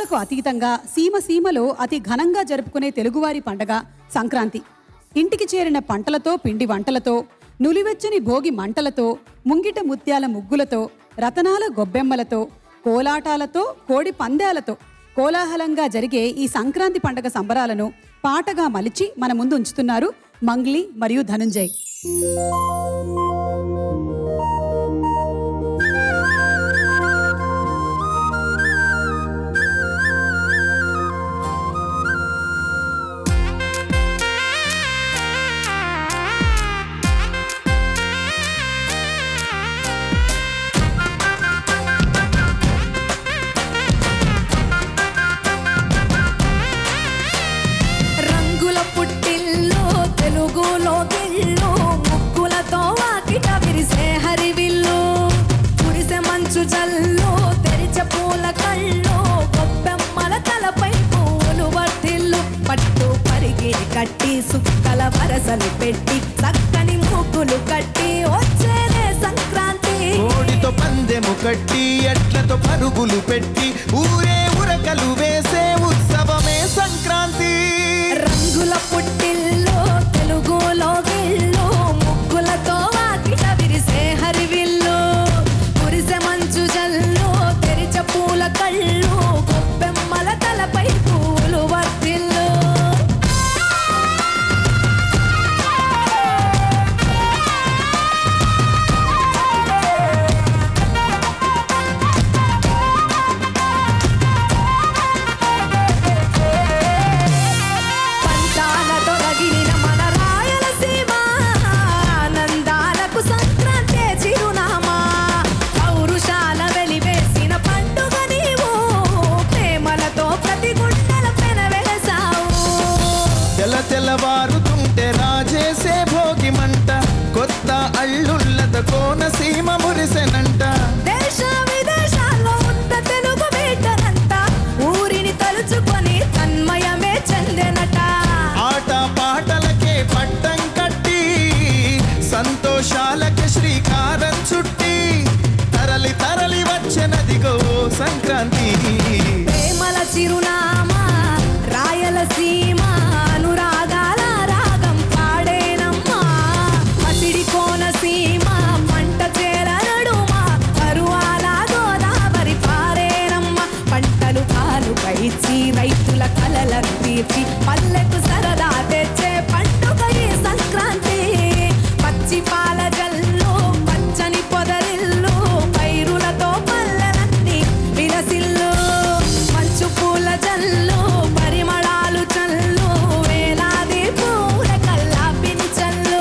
ప్రాంతాలకు అతీతంగా సీమ సీమలో అతి ఘనంగా జరుపుకునే తెలుగువారి పండగ సంక్రాంతి ఇంటికి చేరిన పంటలతో పిండి వంటలతో నులివెచ్చని భోగి మంటలతో ముంగిట ముత్యాల ముగ్గులతో రతనాల గొబ్బెమ్మలతో కోలాటాలతో కోడి పందాలతో కోలాహలంగా జరిగే ఈ సంక్రాంతి పండగ సంబరాలను పాటగా మలిచి మన ముందు ఉంచుతున్నారు మంగ్లీ మరియు ధనుంజయ్ రంగుల పుట్టిల్లు తెలుగులో గిల్లు ముక్కులతో వాకిట విరిసే హరివిల్లు కురిసే మంచు జల్లు తెరిచే పూల కళ్ళు గొప్పెమ్మల తలపై పూలు వర్తిల్లు పట్టు పరిగిడి కట్టి సుక్కల వరసలు పెట్టి చక్కని ముగ్గులు కట్టి వచ్చేదే సంక్రాంతి కోడితో పందెము కట్టి ఎట్లతో పరుగులు పెట్టి ఊరే ఉరకలు వేసే ఉత్సవమే సంక్రాంతి రంగుల పుట్టిల్లు తెలుగులో గిల్లు ముగ్గులతో వాకిట విరిసే హరివిల్లు కురిసే మంచు జల్లు తెరిచ పూల కళ్ళు గొప్పెమ్మల తలపై పూలు వర్తిల్లు పంచాలతో రగిలిన మన రాయలసీమ ఆనందాలకు సంక్రాంతి చిరునామా పౌరుషాల వెలివేసిన పండుగ నీవు ప్రేమలతో ప్రతి గుండెల పెనవెలసావు తెల్ల తెల్లవారుతుంటే రాజేసే భోగి మంట కొత్త అల్లుళ్ళత కోనసీమ మురిసెనంట దేశ విదేశాల్లో ఉన్న తెలుగు బిడ్డలంతా ఊరిని తలుచుకొని తన్మయమే చెందెనట ఆట పాటలకే పట్టం కట్టి సంతోషాలకి శ్రీకారం చుట్టి తరలి తరలి వచ్చెనదిగో సంక్రాంతి ప్రేమల చిరునామా రాయలసీమ అనురాగాల రాగం పాడేనమ్మా పసిడి కోనసీమ పంట చేల నడుమ కరువాల గోదావరి పారేనమ్మ పంటలు పాలు పైచి రైతుల కలలను తీర్చి పల్లెకు సరదా తెచ్చే పండుగ ఈ సంక్రాంతి పచ్చి పాల జల్లు పచ్చని పొదరిల్లు పైరులతో పల్లెలన్నీ విలసిల్లు మంచు పూల జల్లు పరిమళాలు చల్లు వేలాది పూల కల్లాపిని చల్లు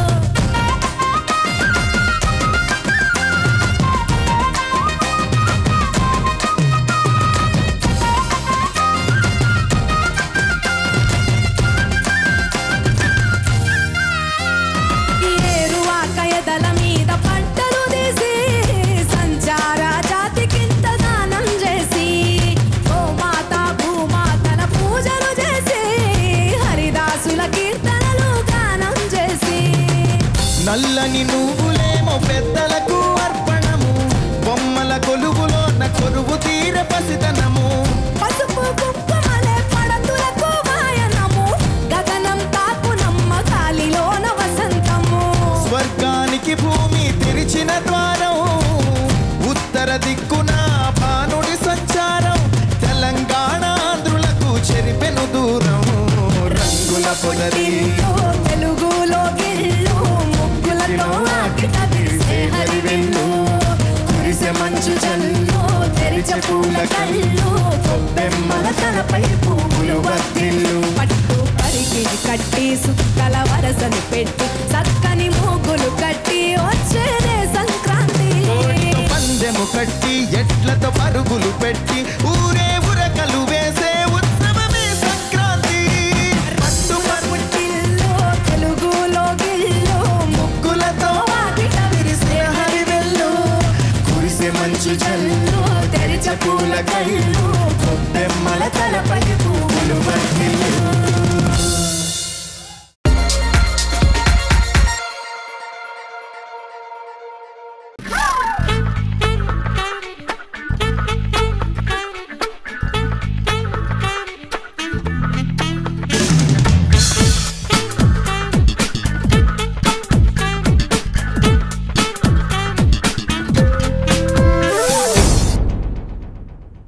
ఏరువాక ఎదల మీద పంటలు తీసి సంచార జాతికింత దానం చేసి ఓ మాత భూమాతన పూజలు చేసి హరిదాసుల కీర్తనలు గానం చేసి నల్లని నువ్వులేమో పెద్దలకు అర్పణము బొమ్మల కొలువులోన కొరువు తీర పసితనము పసుపు కుంకుమలే పడతులకు వాయనము గగనం తాకునమ్మ గాలిలోన వసంతము స్వర్గానికి భూమి తెరిచిన ద్వారం ఉత్తర దిక్కున భానుడి సంచారం తెలంగాణ ఆంధ్రులకు చెరిపెను దూరం రంగుల పొదరి ఇల్లు తెలుగులో గిల్లు ముగ్గులతో ఆకిట విరిసే హరివెల్లు కురిసే మంచు జల్లు తెరిచే పూల కళ్ళు గొబ్బెమ్మల తలపై పువ్వులు వర్తిల్లు పట్టు పరిగిడి కట్టి సుక్కల వరసలు పెట్టి చక్కని మూగులు కట్టి వచ్చేదే సంక్రాంతి కోడితో పందెము కట్టి ఎట్లతో పరుగులు పెట్టి ఊరే ఉరకలు వేసే ఉత్సవమే సంక్రాంతి పట్టు పుట్టిల్లు తెలుగులో గిల్లు ముగ్గులతో వాకిట విరిసిన హరివెల్లు కురిసే మంచు జల్లు తెరిచ పూల కళ్ళు కొబ్బెమ్మల తలపై పువ్వులు వర్ధిల్లు